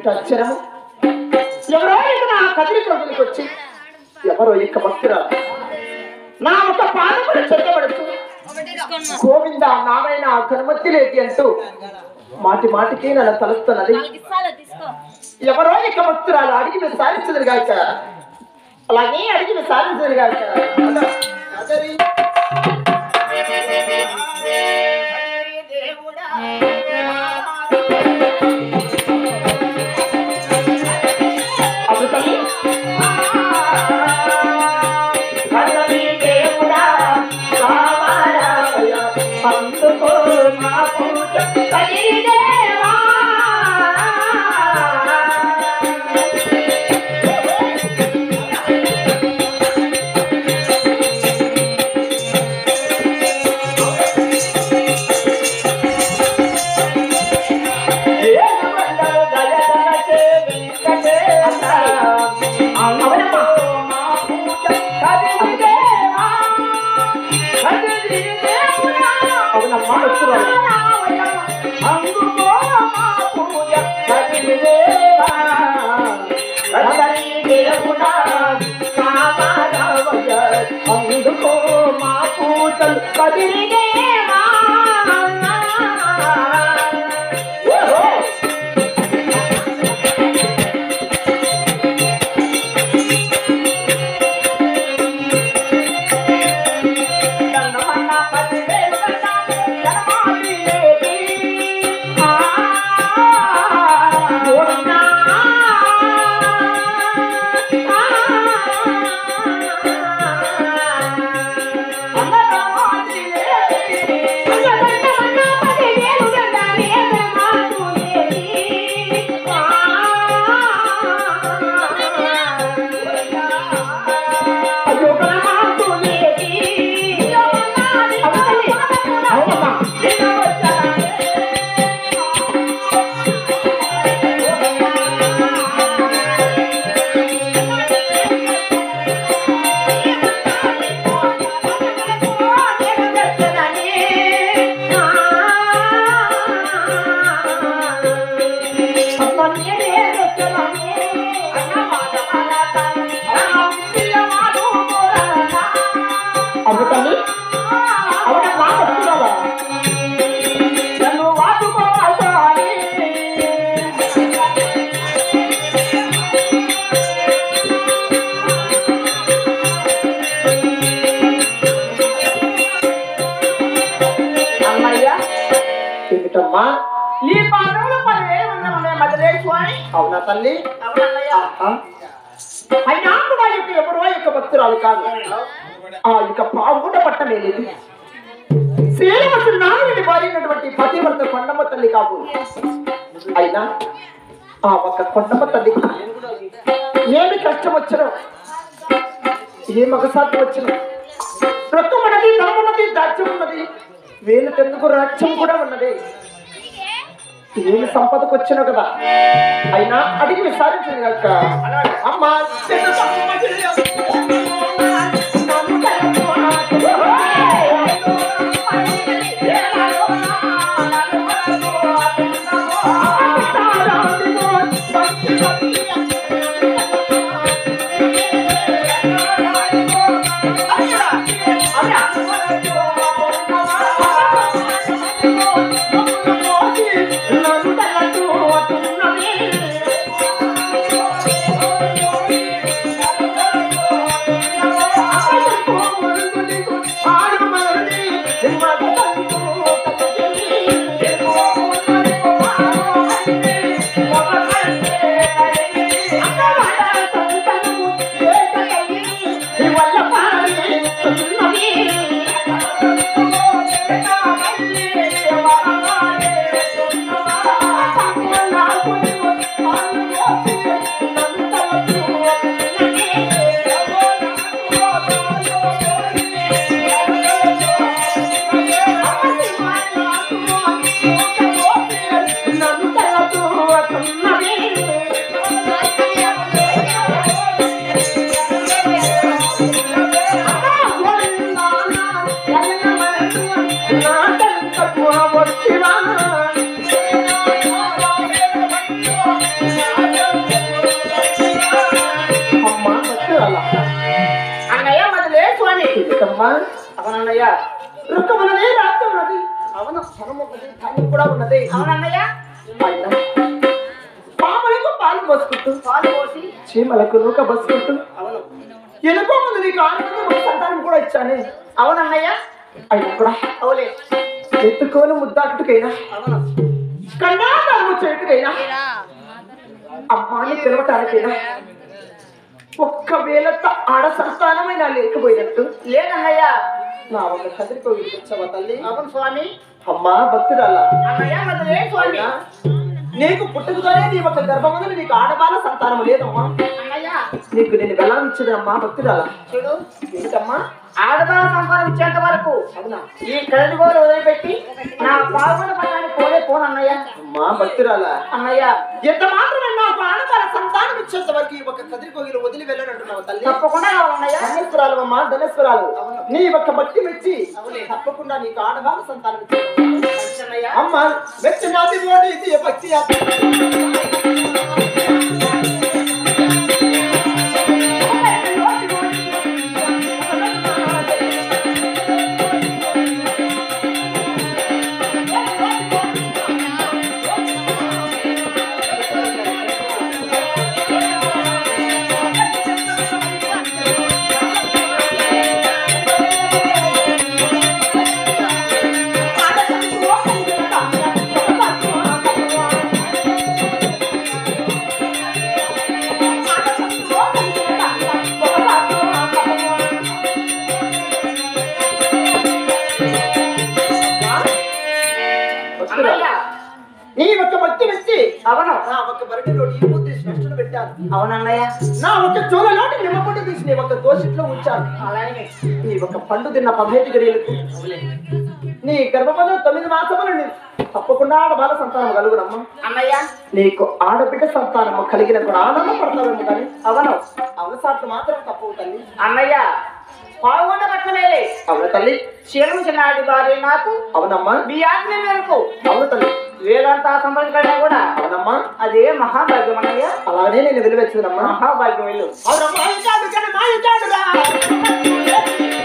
ఏమిటి అక్షరము ఎవరో ఇక నా కదిరి ప్రజలకు వచ్చి ఎవరో ఇక భక్తురాలు నా ఒక పాదములు చెక్కబడుతూ గోవింద నారాయణ గణమతి లేది అంటూ మాటి మాటికి నన్ను తలుస్తున్నది ఎవరో ఇక భక్తురాలు అడిగి మీరు సాధించదు గాక అలాగే అడిగి మీరు సాధించదు గాక అదరి. అప్పుడు తల్లి అదరి దేవుడా కావాలయ అందుకో మా పూజ తల్లి దేవా అందుకో మా పూజలు కదిరిదేవా ఓహో అవుతాను అవునా మాట వస్తున్నావా నన్ను వాడుకోవాలి అమ్మయ్య ఏమిటమ్మా నీ పాదములు పదివేలు ఉన్నాయి మధ్యలేడు స్వామి అవునా తల్లి అవునన్నయ్య ఆహా. అయినా కూడా ఇక ఎవరో ఇక భక్తురాలు కాదు ఆ ఇక పావుగుండ పట్టమే లేదు శ్రీనివాసుడు నారాయణుడి భార్యైనటువంటి పతివర్త కొండమ్మ తల్లి కాదు అయినా ఆ ఒక్క కొండమ్మ తల్లి ఏమి కష్టం వచ్చినో ఏ మగసాటి వచ్చిన రొక్కమున్నది ధనమున్నది దాజ్యం ఉన్నది వేలుటెందుకు రాజ్యం కూడా ఉన్నది ఏమి సంపదకు వచ్చినావు కదా అయినా అడిగి విచారించింది కనుక అమ్మా చిన్న సమ్మగిరి అన్నయ్య రుక్కమునదే రాజ్యం ఉన్నది అవన స్థలం ఉన్నది ధాన్యం కూడా ఉన్నది అవునన్నయ్య ఆయన పాములకు పాలు పోసుకుంటూ పాలు పోసి చీమలకు నూక బస్సుకుంటూ అవును ఎనుకో ముందు నీకు ఆనందం ఒక సంతానం కూడా ఇచ్చానే అవునన్నయ్య అయినా కూడా అవులే ఎత్తుకోని ముద్దాటుకైనా అవును కన్నాదాము చేటుకైనా అమ్మాని పిలవటానికైనా ఒక్కవేళ త- ఆడ సంతానమైనా లేకపోయినట్టు లేదన్నయ్య నా ఒక కదిరికో వినిపించవా తల్లి అవును స్వామి అమ్మా భక్తురాలా అన్నయ్య మధురే స్వామి అయినా నీకు పుట్టుకతోనే నీ ఒక గర్భమందులు నీకు ఆడవాళ్ళ సంతానం లేదమ్మా అన్నయ్య నీకు నేను వెళ్ళాలిచ్చింది అమ్మా భక్తురాలా చూడు ఏంటమ్మా ఆడదాన సంపాదన ఇచ్చేంత వరకు అవునా ఈ కరెంట్ వదిలిపెట్టి నా పాల్గొన పట్టాన్ని పోలే పోను అన్నయ్య అమ్మా భక్తురాలా అన్నయ్య ఎంత మాత్రమే నాకు ఆడవాళ్ళ సంతానం ఇచ్చేంత వరకు ఈ ఒక కదిరికోగిలు వదిలి వెళ్ళనంటున్నావు తల్లి తప్పకుండా కావాలన్నయ్య ధనేశ్వరాలు అమ్మా ధనేశ్వరాలు నీ ఒక్క భక్తి మెచ్చి అవునే. తప్పకుండా నీకు ఆడవాళ్ళ సంతానం ఇచ్చేది. అన్నయ్య అమ్మ మెచ్చినది ఓడి ఇది భక్తి అన్నయ్య నీ ఒక్క భక్తి మెచ్చి అవును నా ఒక్క బరటిలో ఈ బుద్ధి శ్రేష్ఠులు పెట్టాను అవునన్నయ్య నా ఒక్క చోలలోటి నిమ్మపొట్టు తీసి నీ ఒక్క దోషిట్లో ఉంచాను అలాగే నీ ఒక పండు తిన్న పదహైదు గడియలకు నీ గర్భపద తొమ్మిది మాసములు నీ తప్పకుండా ఆడబాల సంతానం కలుగునమ్మా అన్నయ్య నీకు ఆడబిడ్డ సంతానము కలిగిన కూడా ఆనందపడతావేమో కానీ అవును అవసాట్లు మాత్రం తప్పవు తల్లి అన్నయ్య పాల్గొండ పట్టణమేలే అవును తల్లి శీలం చిన్నాడి భార్య నాకు అవునమ్మా మీ ఆజ్ఞ మేరకు అవును తల్లి వేదాంత సంబంధించిన కూడా అవునమ్మా అదే మహాభాగ్యం అన్నయ్య అలాగనే నేను వెలువెచ్చిందమ్మా మహాభాగ్యం వెళ్ళు అవునమ్మా ఇచ్చాడు కదా మా ఇచ్చాడు రా